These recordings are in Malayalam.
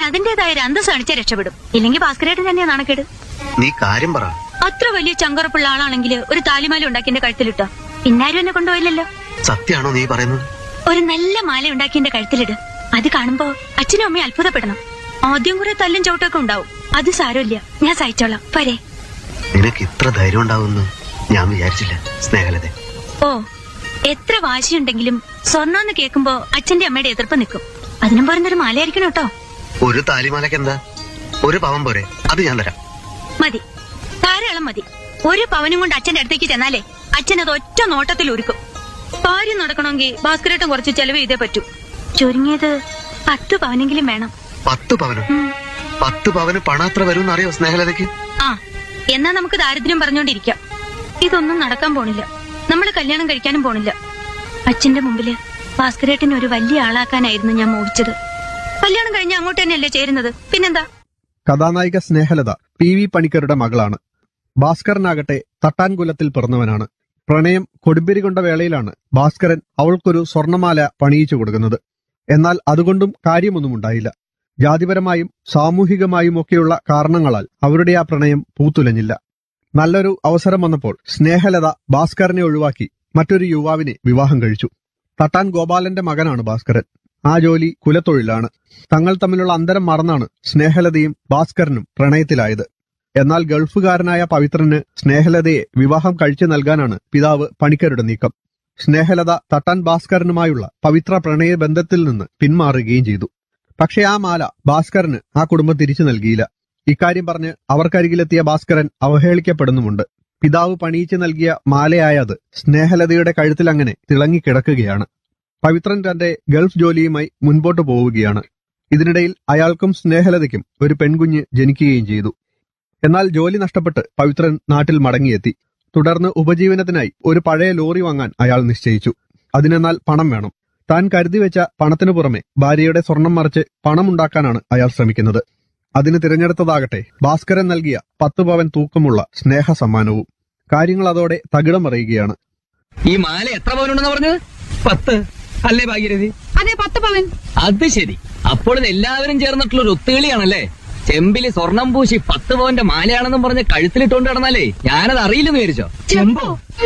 അതിന്റേതായ ഒരു അന്തസ് കാണിച്ചാൽ രക്ഷപ്പെടും ഇല്ലെങ്കിൽ ഭാസ്കരേട്ടൻ തന്നെയാ നാണക്കേട് നീ കാര്യം പറ അത്ര വലിയ ചങ്കറപ്പുള്ള ആളാണെങ്കിൽ ഒരു താലിമാല ഉണ്ടാക്കി എന്റെ കഴുത്തിലിട്ടോ പിന്നാരും എന്നെ കൊണ്ടുപോയില്ലല്ലോ സത്യാണോ നീ പറയുന്നത് ഒരു നല്ല മാല ഉണ്ടാക്കി എന്റെ കഴുത്തിലിട് അത് കാണുമ്പോ അച്ഛനും അമ്മയും അത്ഭുതപ്പെടണം ആദ്യം കുറെ തല്ലും ചവിട്ടൊക്കെ ഉണ്ടാവും അത് സാരമില്ല ഞാൻ സഹിച്ചോളാം പോരെ നിനക്ക് ഇത്ര ധൈര്യം ഉണ്ടാവുമെന്ന് ഞാൻ വിചാരിച്ചില്ല സ്നേഹലത ഓ എത്ര വാശിയുണ്ടെങ്കിലും സ്വർണ്ണം എന്ന് കേൾക്കുമ്പോ അച്ഛന്റെ അമ്മയുടെ എതിർപ്പ് നിൽക്കും അതിനും പോരുന്നൊരു മാലയായിരിക്കണം കേട്ടോ ഒരു താലിമാലക്ക് എന്താ ഒരു പവൻ പോരെ അത് ഞാൻ തരാം മതി ധാരാളം മതി ഒരു പവനും കൊണ്ട് അച്ഛന്റെ അടുത്തേക്ക് ചെന്നാലേ അച്ഛൻ അത് ഒറ്റ നോട്ടത്തിൽ ഒരുക്കും കാര്യം നടക്കണമെങ്കിൽ ഭാസ്കരേട്ടൻ കുറച്ച് ചെലവ് ചെയ്തേ പറ്റൂ ചുരുങ്ങിയത് പത്ത് പവനെങ്കിലും വേണം പത്ത് പവനും ഉം. പത്ത് പവന് പണാത്ര വരും അറിയോ സ്നേഹലതയ്ക്ക് ആ എന്നാ നമുക്ക് ദാരിദ്ര്യം പറഞ്ഞോണ്ടിരിക്കാം ഇതൊന്നും നടക്കാൻ പോണില്ല നമ്മൾ കല്യാണം കഴിക്കാനും പോണില്ല അച്ഛന്റെ മുമ്പില് ഭാസ്കരേട്ടനെ ഒരു വലിയ ആളാക്കാനായിരുന്നു ഞാൻ മോഹിച്ചത് കല്യാണം കഴിഞ്ഞ് അങ്ങോട്ട് തന്നെയല്ലേ ചേരുന്നത് പിന്നെന്താ കഥാനായിക സ്നേഹലത പി വി പണിക്കരുടെ മകളാണ് ഭാസ്കരനാകട്ടെ തട്ടാൻകുലത്തിൽ പിറന്നവനാണ് പ്രണയം കൊടുമ്പിരി കൊണ്ട വേളയിലാണ് ഭാസ്കരൻ അവൾക്കൊരു സ്വർണമാല പണിയിച്ചു കൊടുക്കുന്നത് എന്നാൽ അതുകൊണ്ടും കാര്യമൊന്നുമുണ്ടായില്ല ജാതിപരമായും സാമൂഹികമായും ഒക്കെയുള്ള കാരണങ്ങളാൽ അവരുടെ ആ പ്രണയം പൂത്തുലഞ്ഞില്ല നല്ലൊരു അവസരം വന്നപ്പോൾ സ്നേഹലത ഭാസ്കരനെ ഒഴിവാക്കി മറ്റൊരു യുവാവിനെ വിവാഹം കഴിച്ചു തട്ടാൻ ഗോപാലന്റെ മകനാണ് ഭാസ്കരൻ ആ ജോലി കുലത്തൊഴിലാണ് തങ്ങൾ തമ്മിലുള്ള അന്തരം മറന്നാണ് സ്നേഹലതയും ഭാസ്കരനും പ്രണയത്തിലായത് എന്നാൽ ഗൾഫുകാരനായ പവിത്രന് സ്നേഹലതയെ വിവാഹം കഴിച്ചു നൽകാനാണ് പിതാവ് പണിക്കരുടെ നീക്കം സ്നേഹലത തട്ടാൻ ഭാസ്കരനുമായുള്ള പവിത്ര പ്രണയ ബന്ധത്തിൽ നിന്ന് പിന്മാറുകയും ചെയ്തു പക്ഷേ ആ മാല ഭാസ്കരന് ആ കുടുംബം തിരിച്ചു നൽകിയില്ല ഇക്കാര്യം പറഞ്ഞ് അവർക്കരികിലെത്തിയ ഭാസ്കരൻ അവഹേളിക്കപ്പെടുന്നുമുണ്ട് പിതാവ് പണിയിച്ചു നൽകിയ മാലയായത് സ്നേഹലതയുടെ കഴുത്തിലങ്ങനെ തിളങ്ങിക്കിടക്കുകയാണ് പവിത്രൻ തന്റെ ഗൾഫ് ജോലിയുമായി മുൻപോട്ട് പോവുകയാണ് ഇതിനിടയിൽ അയാൾക്കും സ്നേഹലതയ്ക്കും ഒരു പെൺകുഞ്ഞ് ജനിക്കുകയും ചെയ്തു എന്നാൽ ജോലി നഷ്ടപ്പെട്ട് പവിത്രൻ നാട്ടിൽ മടങ്ങിയെത്തി തുടർന്ന് ഉപജീവനത്തിനായി ഒരു പഴയ ലോറി വാങ്ങാൻ അയാൾ നിശ്ചയിച്ചു അതിനെന്നാൽ പണം വേണം താൻ കരുതി വെച്ച പണത്തിനു പുറമെ ഭാര്യയുടെ സ്വർണം മറിച്ച് പണമുണ്ടാക്കാനാണ് അയാൾ ശ്രമിക്കുന്നത് അതിന് തിരഞ്ഞെടുത്തതാകട്ടെ ഭാസ്കരൻ നൽകിയ പത്ത് പവൻ തൂക്കമുള്ള സ്നേഹ സമ്മാനവും കാര്യങ്ങൾ അതോടെ തകിടം മറിയുകയാണ് ഈ മാല എത്ര പവനുണ്ടെന്ന് പറഞ്ഞത് പത്ത് അല്ലേ ഭാഗ്യരഥി അതെ പത്ത് പവൻ അത് ശരി അപ്പോൾ ഇത് എല്ലാവരും ചേർന്നിട്ടുള്ള ഒരു ഒത്തുകളിയാണല്ലേ ചെമ്പില് സ്വർണം പൂശി പത്ത് പവന്റെ മാലയാണെന്നും പറഞ്ഞ് കഴുത്തിലിട്ടോണ്ട് കിടന്നാലേ ഞാനത് അറിയില്ലെന്ന് വിചാരിച്ചോ ചെമ്പോ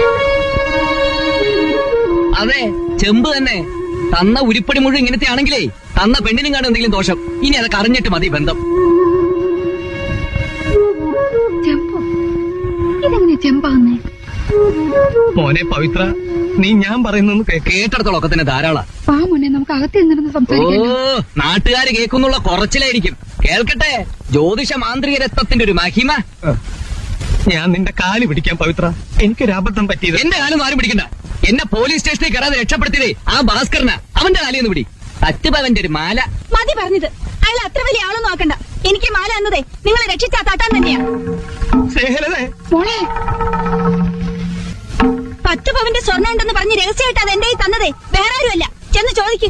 അതെ ചെമ്പ് തന്നെ തന്ന ഉരുപ്പടി മുഴുവൻ ഇങ്ങനത്തെ ആണെങ്കിലേ തന്ന പെണ്ണിനും കാണും എന്തെങ്കിലും ദോഷം ഇനി അതൊക്കെ അറിഞ്ഞിട്ട് മതി ബന്ധം ചെമ്പോ ഇതെങ്ങനെ ചെമ്പാന്നേ മോനെ പവിത്ര നീ ഞാൻ പറയുന്നൊന്ന് കേക്ക് കേട്ടിടത്തോളം ഒക്കെ തന്നെ ധാരാളം വാ മോനെ നമുക്ക് അകത്ത് നിന്നിരുന്ന് ഓ സംസാരിക്കാം നാട്ടുകാര് കേൾക്കുന്നുള്ള കുറച്ചിലായിരിക്കും കേൾക്കട്ടെ ജ്യോതിഷ മാന്ത്രിക രത്നത്തിന്റെ ഒരു മഹിമ ഞാൻ നിന്റെ കാല് പിടിക്കാൻ പവിത്ര എനിക്കൊരു അബദ്ധം പറ്റിയത് എന്റെ കാലം ആരും പിടിക്കണ്ട എന്നെ പോലീസ് സ്റ്റേഷനിൽ കയറാതെ രക്ഷപ്പെടുത്തിയതേ ആ ഭാസ്കരനാ അവന്റെ കാലിന്ന് പിടി തച്ചുപവന്റെ ഒരു മാല മതി പറഞ്ഞത് അയാൾ അത്ര വലിയ ആളൊന്നും ആക്കണ്ട എനിക്ക് മാല എന്നതേ നിങ്ങളെ രക്ഷിച്ചാ തട്ടാൻ തന്നെയാ സ്നേഹലതേ മോളെ പത്ത് പവന്റെ സ്വർണ്ണം ഉണ്ടെന്ന് പറഞ്ഞ് രഹസ്യമായിട്ട് അത് എന്റെ കയ്യിൽ തന്നതേ വേറെ ആരുമല്ല ചെന്ന് ചോദിക്ക്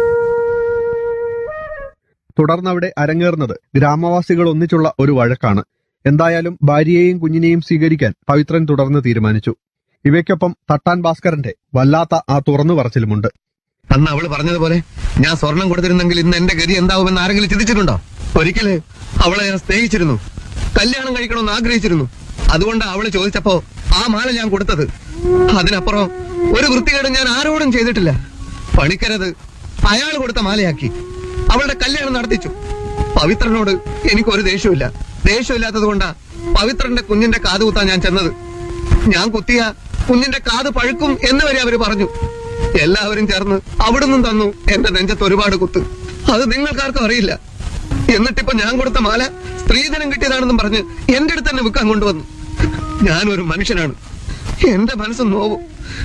തുടർന്ന് അവിടെ അരങ്ങേറുന്നത് ഗ്രാമവാസികൾ ഒന്നിച്ചുള്ള ഒരു വഴക്കാണ് എന്തായാലും ഭാര്യയെയും കുഞ്ഞിനെയും സ്വീകരിക്കാൻ പവിത്രൻ തുടർന്ന് തീരുമാനിച്ചു ഇവയ്ക്കൊപ്പം തട്ടാൻ ഭാസ്കരന്റെ വല്ലാത്ത ആ തുറന്നു പറച്ചിലുമുണ്ട് അന്ന് അവള് പറഞ്ഞതുപോലെ ഞാൻ സ്വർണം കൊടുത്തിരുന്നെങ്കിൽ ഇന്ന് എന്റെ ഗതി എന്താവുമെന്ന് ആരെങ്കിലും ചിന്തിച്ചിട്ടുണ്ടോ ഒരിക്കല് അവളെ ഞാൻ സ്നേഹിച്ചിരുന്നു കല്യാണം കഴിക്കണമെന്ന് ആഗ്രഹിച്ചിരുന്നു അതുകൊണ്ട് അവള് ചോദിച്ചപ്പോ ആ മാല ഞാൻ കൊടുത്തത് അതിനപ്പുറം ഒരു വൃത്തികേടും ഞാൻ ആരോടും ചെയ്തിട്ടില്ല പണിക്കരത് അയാൾ കൊടുത്ത മാലയാക്കി അവളുടെ കല്യാണം നടത്തിച്ചു പവിത്രനോട് എനിക്കൊരു ദേഷ്യമില്ല ദേഷ്യമില്ലാത്തത് കൊണ്ടാ പവിത്രന്റെ കുഞ്ഞിന്റെ കാത് കുത്താൻ ഞാൻ ചെന്നത് ഞാൻ കുത്തിയ കുഞ്ഞിന്റെ കാത് പഴുക്കും എന്ന് വരെ അവര് പറഞ്ഞു എല്ലാവരും ചേർന്ന് അവിടുന്ന് തന്നു എന്റെ നെഞ്ചത്ത് ഒരുപാട് കുത്ത് അത് നിങ്ങൾക്കാർക്കും അറിയില്ല എന്നിട്ടിപ്പോ ഞാൻ കൊടുത്ത മാല സ്ത്രീധനം കിട്ടിയതാണെന്നും പറഞ്ഞ് എന്റെ അടുത്ത് തന്നെ വിൽക്കാൻ കൊണ്ടുവന്നു ഞാനൊരു മനുഷ്യനാണ് എന്റെ മനസ്സ് നോവും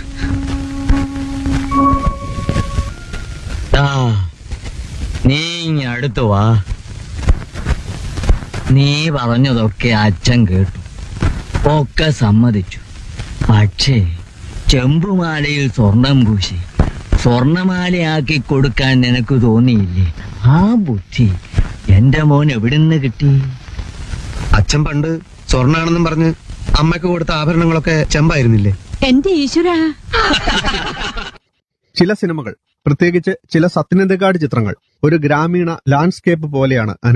നീ ഇങ്ങ് അടുത്ത് വാ നീ പറഞ്ഞതൊക്കെ അച്ഛൻ കേട്ടു ഒക്കെ സമ്മതിച്ചു പക്ഷേ ചെമ്പുമാലയിൽ സ്വർണം പൂശി സ്വർണമാലയാക്കി കൊടുക്കാൻ നിനക്ക് തോന്നിയില്ലേ ആ ബുദ്ധി എന്റെ മോൻ എവിടുന്ന് കിട്ടി അച്ഛൻ പണ്ട് സ്വർണ്ണാണെന്നും പറഞ്ഞ് അമ്മയ്ക്ക് കൊടുത്ത ആഭരണങ്ങളൊക്കെ ചെമ്പായിരുന്നില്ലേ എന്റെ ഈശ്വര ചില സിനിമകൾ പ്രത്യേകിച്ച് ചില സത്യനന്ദഗാഡ് ചിത്രങ്ങൾ ഒരു ഗ്രാമീണ ലാൻഡ്സ്കേപ്പ് പോലെയാണ്